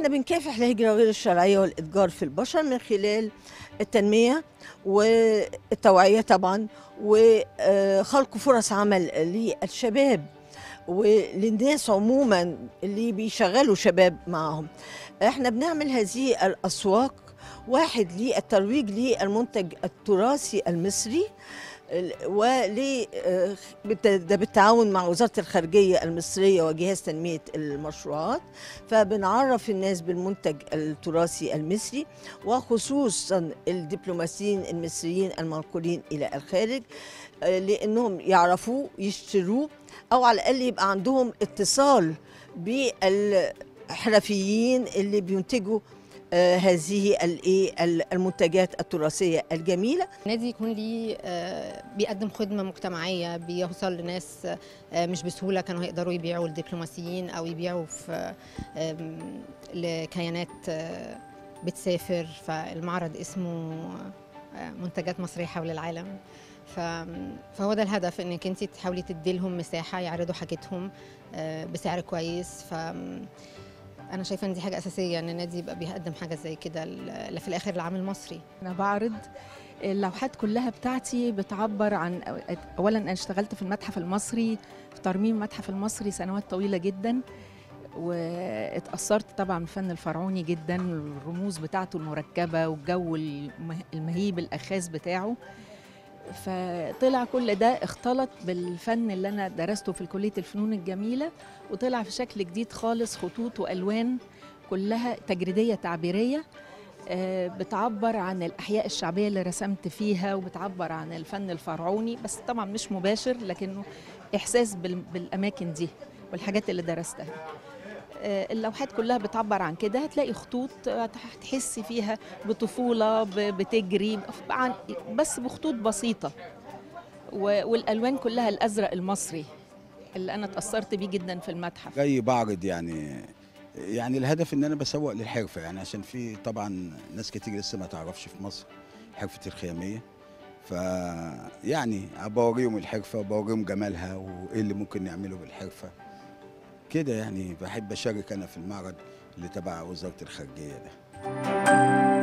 احنا بنكافح الهجرة غير الشرعية والإتجار في البشر من خلال التنمية والتوعية طبعا وخلق فرص عمل للشباب وللناس عموما اللي بيشغلوا شباب معهم احنا بنعمل هذه الأسواق واحد للترويج للمنتج التراثي المصري ول ده بالتعاون مع وزاره الخارجيه المصريه وجهاز تنميه المشروعات فبنعرف الناس بالمنتج التراثي المصري وخصوصا الدبلوماسيين المصريين المنقولين الى الخارج لانهم يعرفوه يشتروه او على الاقل يبقى عندهم اتصال بالحرفيين اللي بينتجوا آه هذه الايه المنتجات التراثيه الجميله النادي يكون ليه آه بيقدم خدمه مجتمعيه بيوصل لناس آه مش بسهوله كانوا هيقدروا يبيعوا الدبلوماسيين او يبيعوا في لكيانات بتسافر فالمعرض اسمه منتجات مصريه حول العالم فهو ده الهدف انك انت تحاولي تدي لهم مساحه يعرضوا حاجتهم بسعر كويس ف انا شايفه ان دي حاجه اساسيه ان النادي يبقى بيقدم حاجه زي كده اللي في الاخر العام المصري انا بعرض اللوحات كلها بتاعتي بتعبر عن اولا انا اشتغلت في المتحف المصري في ترميم المتحف المصري سنوات طويله جدا واتأثرت طبعا بالفن الفرعوني جدا الرموز بتاعته المركبة والجو المهيب الأخاذ بتاعه فطلع كل ده اختلط بالفن اللي انا درسته في كليه الفنون الجميله وطلع في شكل جديد خالص خطوط والوان كلها تجريديه تعبيريه بتعبر عن الاحياء الشعبيه اللي رسمت فيها وبتعبر عن الفن الفرعوني بس طبعا مش مباشر لكنه احساس بالاماكن دي والحاجات اللي درستها اللوحات كلها بتعبر عن كده هتلاقي خطوط هتحسي فيها بطفولة بتجري بس بخطوط بسيطة والألوان كلها الأزرق المصري اللي أنا اتأثرت بيه جدا في المتحف جاي بعرض يعني يعني الهدف ان انا بسوق للحرفه يعني عشان في طبعا ناس كتير لسه ما تعرفش في مصر حرفه الخياميه ف يعني بوريهم الحرفه وبوريهم جمالها وايه اللي ممكن نعمله بالحرفه كده يعني بحب اشارك انا في المعرض اللي تبع وزاره الخارجيه ده